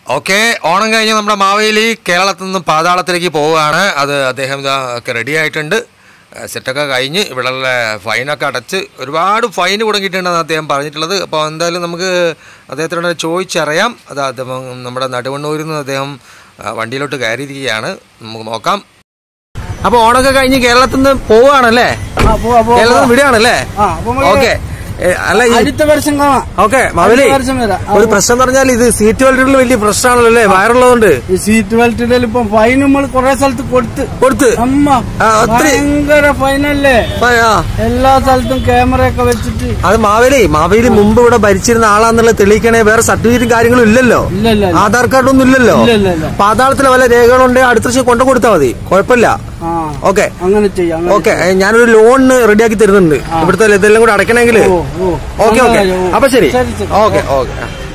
Okay Onam കഴിഞ്ഞ് നമ്മുടെ മാവേലി കേരളത്തിൽ നിന്നും പാതാളത്തിലേക്ക് പോവുകയാണ് അത് അദ്ദേഹം ഇതാ ഒക്കെ റെഡി ആയിട്ടുണ്ട് ഏഹ് സെറ്റൊക്കെ കഴിഞ്ഞ് ഇവിടെയുള്ള ഫൈനൊക്കെ അടച്ച് ഒരുപാട് ഫൈൻ കുടുങ്ങിയിട്ടുണ്ടെന്ന് അദ്ദേഹം പറഞ്ഞിട്ടുള്ളത് അപ്പോൾ എന്തായാലും നമുക്ക് അദ്ദേഹത്തിനോട് ചോദിച്ചറിയാം അത് അദ്ദേഹം നമ്മുടെ നടുവണ്ണൂരിൽ നിന്ന് അദ്ദേഹം ആ, വണ്ടിയിലോട്ട് കയറിയിരിക്കുകയാണ് നമുക്ക് നോക്കാം അപ്പോൾ ഓണമൊക്കെ കഴിഞ്ഞ് കേരളത്തിൽ നിന്ന് പോവുകയാണല്ലേ ആ, പോവാ, പോവാ, കേരളത്തിൽ പോവാ. വിടുകയാണല്ലേ ആ, അപ്പൊ നമുക്ക് ഓക്കെ അല്ല ഈ അടുത്ത വർഷം കാണാം ഓക്കെ മാവേലി അടുത്ത വർഷം വരാം. ആ, ഒരു പ്രശ്നം എന്ന് പറഞ്ഞാൽ ഇത് സീറ്റ് ബെൽറ്റിൽ വലിയ പ്രശ്നമാണല്ലോ അല്ലേ വയറുള്ളതുകൊണ്ട് ഈ സീറ്റ് ബെൽറ്റ് ഇപ്പൊ ഫൈൻ നമ്മൾ കുറെ സ്ഥലത്ത് കൊടുത്ത് കൊടുത്ത് അമ്മ ആ, ഒത്തിരി. ഭയങ്കര ഫൈനല്ലേ ആ, ആ. എല്ലാ സ്ഥലത്തും ക്യാമറ ഒക്കെ വെച്ചിട്ട് അത് മാവേലി മാവേലി മുമ്പ് ഇവിടെ ഭരിച്ചിരുന്ന ആളാന്നുള്ളത് തെളിയിക്കണേ വേറെ സർട്ടിഫിക്കറ്റും കാര്യങ്ങളും ഇല്ലല്ലോ ഇല്ല ഇല്ല ഇല്ല. ആധാർ കാർഡൊന്നും ഇല്ലല്ലോ ഇല്ല ഇല്ല ഇല്ല പാതാളത്തിലെ വല്ല രേഖകളുണ്ടെങ്കിൽ അടുത്ത വർഷം കൊണ്ടു കൊടുത്താൽ മതി കുഴപ്പമില്ല ആ ഓക്കെ അങ്ങനെ ചെയ്യാം അങ്ങനെ ഓക്കെ ഞാനൊരു ലോണിന് റെഡിയാക്കി തരുന്നുണ്ട് ഇവിടുത്തെ ഇതെല്ലാം കൂടെ അടയ്ക്കണമെങ്കിൽ ഓ, ഓ. ഓക്കെ ഓക്കെ അങ്ങനെ, ഓ. അപ്പൊ ശരി ശരി, ശരി. ഓക്കെ ഓക്കെ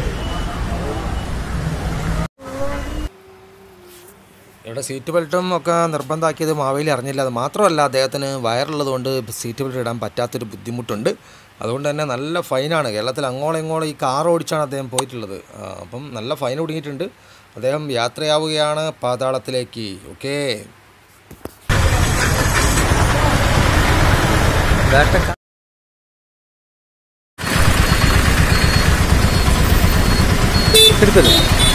ഇവിടെ സീറ്റ് ബെൽറ്റും ഒക്കെ നിർബന്ധമാക്കിയത് മാവേലി അറിഞ്ഞില്ല അത് മാത്രമല്ല അദ്ദേഹത്തിന് വയറുള്ളത് കൊണ്ട് സീറ്റ് ബെൽറ്റ് ഇടാൻ പറ്റാത്തൊരു ബുദ്ധിമുട്ടുണ്ട് അതുകൊണ്ട് തന്നെ നല്ല ഫൈനാണ് കേരളത്തിൽ അങ്ങോളം ഇങ്ങോളം ഈ കാർ ഓടിച്ചാണ് അദ്ദേഹം പോയിട്ടുള്ളത് ആ, അപ്പം നല്ല ഫൈൻ ഒടുങ്ങിയിട്ടുണ്ട് അദ്ദേഹം യാത്രയാവുകയാണ് പാതാളത്തിലേക്ക് ഓക്കേ എടുത്തത്